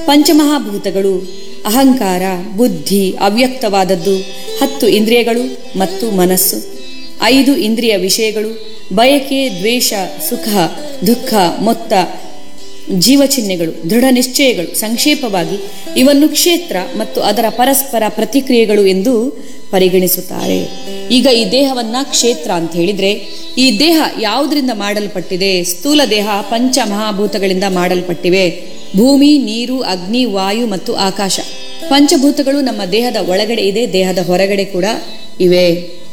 ಪಂಚಮಹಾಭೂತಗಳು ಅಹಂಕಾರ ಬುದ್ಧಿ ಅವ್ಯಕ್ತವಾದದ್ದು ಹತ್ತು ಇಂದ್ರಿಯಗಳು ಮತ್ತು ಮನಸ್ಸು ಐದು ಇಂದ್ರಿಯ ವಿಷಯಗಳು ಬಯಕೆ ದ್ವೇಷ ಸುಖ ದುಃಖ ಮೊತ್ತ ಜೀವಚಿಹ್ನೆಗಳು ದೃಢ ನಿಶ್ಚಯಗಳು ಸಂಕ್ಷೇಪವಾಗಿ ಇವನ್ನು ಕ್ಷೇತ್ರ ಮತ್ತು ಅದರ ಪರಸ್ಪರ ಪ್ರತಿಕ್ರಿಯೆಗಳು ಎಂದು ಪರಿಗಣಿಸುತ್ತಾರೆ ಈಗ ಈ ದೇಹವನ್ನ ಕ್ಷೇತ್ರ ಅಂತ ಹೇಳಿದ್ರೆ ಈ ದೇಹ ಯಾವುದರಿಂದ ಮಾಡಲ್ಪಟ್ಟಿದೆ ಸ್ಥೂಲ ದೇಹ ಪಂಚ ಮಹಾಭೂತಗಳಿಂದ ಮಾಡಲ್ಪಟ್ಟಿವೆ ಭೂಮಿ ನೀರು ಅಗ್ನಿ ವಾಯು ಮತ್ತು ಆಕಾಶ ಪಂಚಭೂತಗಳು ನಮ್ಮ ದೇಹದ ಒಳಗಡೆ ಇದೆ ದೇಹದ ಹೊರಗಡೆ ಕೂಡ ಇವೆ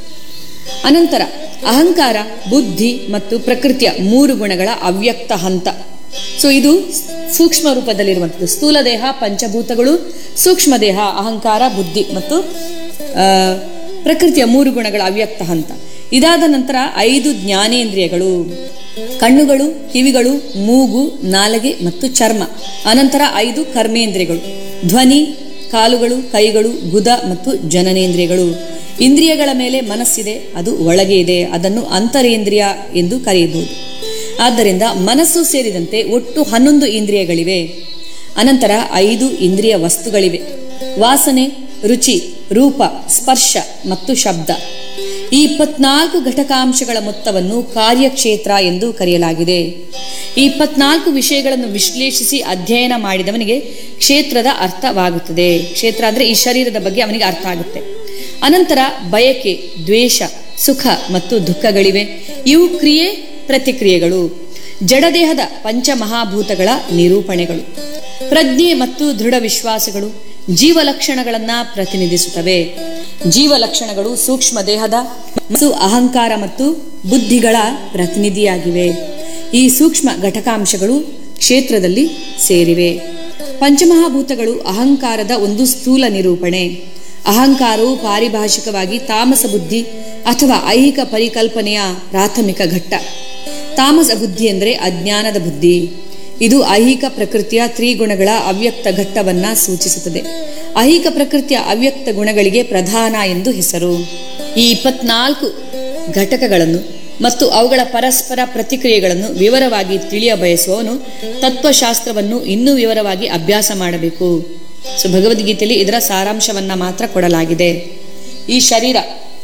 ಅನಂತರ ಅಹಂಕಾರ ಬುದ್ಧಿ ಮತ್ತು ಪ್ರಕೃತಿಯ ಮೂರು ಗುಣಗಳ ಅವ್ಯಕ್ತ ಹಂತ ಸೊ ಇದು ಸೂಕ್ಷ್ಮ ರೂಪದಲ್ಲಿರುವಂಥದ್ದು ಸ್ಥೂಲ ದೇಹ ಪಂಚಭೂತಗಳು ಸೂಕ್ಷ್ಮ ದೇಹ ಅಹಂಕಾರ ಬುದ್ಧಿ ಮತ್ತು ಆ, ಪ್ರಕೃತಿಯ ಮೂರು ಗುಣಗಳ ಅವ್ಯಕ್ತ ಹಂತ ಇದಾದ ನಂತರ ಐದು ಜ್ಞಾನೇಂದ್ರಿಯಗಳು ಕಣ್ಣುಗಳು ಕಿವಿಗಳು ಮೂಗು ನಾಲಗೆ ಮತ್ತು ಚರ್ಮ ಅನಂತರ ಐದು ಕರ್ಮೇಂದ್ರಿಯಗಳು ಧ್ವನಿ ಕಾಲುಗಳು ಕೈಗಳು ಗುದ ಮತ್ತು ಜನನೇಂದ್ರಿಯಗಳು ಇಂದ್ರಿಯಗಳ ಮೇಲೆ ಮನಸ್ಸಿದೆ ಅದು ಒಳಗೆ ಇದೆ ಅದನ್ನು ಅಂತರೇಂದ್ರಿಯ ಎಂದು ಕರೆಯಬಹುದು ಆದ್ದರಿಂದ ಮನಸ್ಸು ಸೇರಿದಂತೆ ಒಟ್ಟು ಹನ್ನೊಂದು ಇಂದ್ರಿಯಗಳಿವೆ ಅನಂತರ ಐದು ಇಂದ್ರಿಯ ವಸ್ತುಗಳಿವೆ ವಾಸನೆ ರುಚಿ ರೂಪ ಸ್ಪರ್ಶ ಮತ್ತು ಶಬ್ದ ಈ ಇಪ್ಪತ್ನಾಲ್ಕು ಘಟಕಾಂಶಗಳ ಮೊತ್ತವನ್ನು ಕಾರ್ಯಕ್ಷೇತ್ರ ಎಂದು ಕರೆಯಲಾಗಿದೆ ಈ ಇಪ್ಪತ್ನಾಲ್ಕು ವಿಷಯಗಳನ್ನು ವಿಶ್ಲೇಷಿಸಿ ಅಧ್ಯಯನ ಮಾಡಿದವನಿಗೆ ಕ್ಷೇತ್ರದ ಅರ್ಥವಾಗುತ್ತದೆ ಕ್ಷೇತ್ರ ಅಂದ್ರೆ ಈ ಶರೀರದ ಬಗ್ಗೆ ಅವನಿಗೆ ಅರ್ಥ ಆಗುತ್ತೆ ಅನಂತರ ಬಯಕೆ ದ್ವೇಷ ಸುಖ ಮತ್ತು ದುಃಖಗಳಿವೆ ಇವು ಕ್ರಿಯೆ ಪ್ರತಿಕ್ರಿಯೆಗಳು ಜಡದೇಹದ ಪಂಚಮಹಾಭೂತಗಳ ನಿರೂಪಣೆಗಳು ಪ್ರಜ್ಞೆ ಮತ್ತು ದೃಢ ವಿಶ್ವಾಸಗಳು ಜೀವಲಕ್ಷಣಗಳನ್ನ ಪ್ರತಿನಿಧಿಸುತ್ತವೆ ಜೀವಲಕ್ಷಣಗಳು ಸೂಕ್ಷ್ಮ ದೇಹದ ಮತ್ತು ಅಹಂಕಾರ ಮತ್ತು ಬುದ್ಧಿಗಳ ಪ್ರತಿನಿಧಿಯಾಗಿವೆ ಈ ಸೂಕ್ಷ್ಮ ಘಟಕಾಂಶಗಳು ಕ್ಷೇತ್ರದಲ್ಲಿ ಸೇರಿವೆ ಪಂಚಮಹಾಭೂತಗಳು ಅಹಂಕಾರದ ಒಂದು ಸ್ಥೂಲ ನಿರೂಪಣೆ ಅಹಂಕಾರವು ಪಾರಿಭಾಷಿಕವಾಗಿ ತಾಮಸ ಬುದ್ಧಿ ಅಥವಾ ಐಹಿಕ ಪರಿಕಲ್ಪನೆಯ ಪ್ರಾಥಮಿಕ ಘಟ್ಟ ತಾಮಸ ಬುದ್ಧಿ ಅಂದರೆ ಅಜ್ಞಾನದ ಬುದ್ಧಿ ಇದು ಐಹಿಕ ಪ್ರಕೃತಿಯ ತ್ರಿಗುಣಗಳ ಅವ್ಯಕ್ತ ಘಟ್ಟವನ್ನ ಸೂಚಿಸುತ್ತದೆ ಐಹಿಕ ಪ್ರಕೃತಿಯ ಅವ್ಯಕ್ತ ಗುಣಗಳಿಗೆ ಪ್ರಧಾನ ಎಂದು ಹೆಸರು ಈ ಇಪ್ಪತ್ನಾಲ್ಕು ಘಟಕಗಳನ್ನು ಮತ್ತು ಅವುಗಳ ಪರಸ್ಪರ ಪ್ರತಿಕ್ರಿಯೆಗಳನ್ನು ವಿವರವಾಗಿ ತಿಳಿಯ ಬಯಸುವವನು ತತ್ವಶಾಸ್ತ್ರವನ್ನು ಇನ್ನೂ ವಿವರವಾಗಿ ಅಭ್ಯಾಸ ಮಾಡಬೇಕು ಸೊ ಭಗವದ್ಗೀತೆಯಲ್ಲಿ ಇದರ ಸಾರಾಂಶವನ್ನ ಮಾತ್ರ ಕೊಡಲಾಗಿದೆ ಈ ಶರೀರ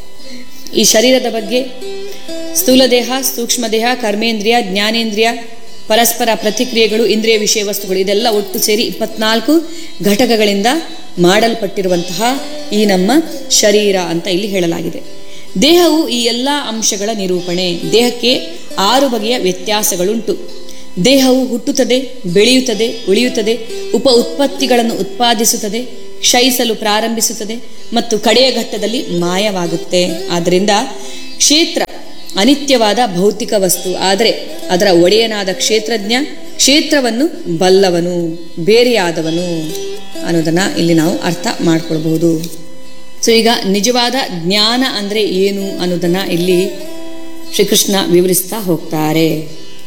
ಈ ಶರೀರದ ಬಗ್ಗೆ ಸ್ಥೂಲ ದೇಹ ಸೂಕ್ಷ್ಮ ದೇಹ ಕರ್ಮೇಂದ್ರಿಯ ಜ್ಞಾನೇಂದ್ರಿಯ ಪರಸ್ಪರ ಪ್ರತಿಕ್ರಿಯೆಗಳು ಇಂದ್ರಿಯ ವಿಷಯ ವಸ್ತುಗಳು ಇದೆಲ್ಲ ಒಟ್ಟು ಸೇರಿ ಇಪ್ಪತ್ನಾಲ್ಕು ಘಟಕಗಳಿಂದ ಮಾಡಲ್ಪಟ್ಟಿರುವಂತಹ ಈ ನಮ್ಮ ಶರೀರ ಅಂತ ಇಲ್ಲಿ ಹೇಳಲಾಗಿದೆ ದೇಹವು ಈ ಎಲ್ಲ ಅಂಶಗಳ ನಿರೂಪಣೆ ದೇಹಕ್ಕೆ ಆರು ಬಗೆಯ ವ್ಯತ್ಯಾಸಗಳುಂಟು ದೇಹವು ಹುಟ್ಟುತ್ತದೆ ಬೆಳೆಯುತ್ತದೆ ಉಳಿಯುತ್ತದೆ ಉಪ ಉತ್ಪತ್ತಿಗಳನ್ನು ಉತ್ಪಾದಿಸುತ್ತದೆ ಕ್ಷಯಿಸಲು ಪ್ರಾರಂಭಿಸುತ್ತದೆ ಮತ್ತು ಕಡೆಯ ಘಟ್ಟದಲ್ಲಿ ಮಾಯವಾಗುತ್ತೆ ಆದ್ದರಿಂದ ಕ್ಷೇತ್ರ ಅನಿತ್ಯವಾದ ಭೌತಿಕ ವಸ್ತು ಆದರೆ ಅದರ ಒಡೆಯನಾದ ಕ್ಷೇತ್ರಜ್ಞ ಕ್ಷೇತ್ರವನ್ನು ಬಲ್ಲವನು ಬೇರೆಯಾದವನು ಅನ್ನೋದನ್ನ ಇಲ್ಲಿ ನಾವು ಅರ್ಥ ಮಾಡ್ಕೊಳ್ಬಹುದು ಸೊ ಈಗ ನಿಜವಾದ ಜ್ಞಾನ ಅಂದ್ರೆ ಏನು ಅನ್ನೋದನ್ನ ಇಲ್ಲಿ ಶ್ರೀಕೃಷ್ಣ ವಿವರಿಸ್ತಾ ಹೋಗ್ತಾರೆ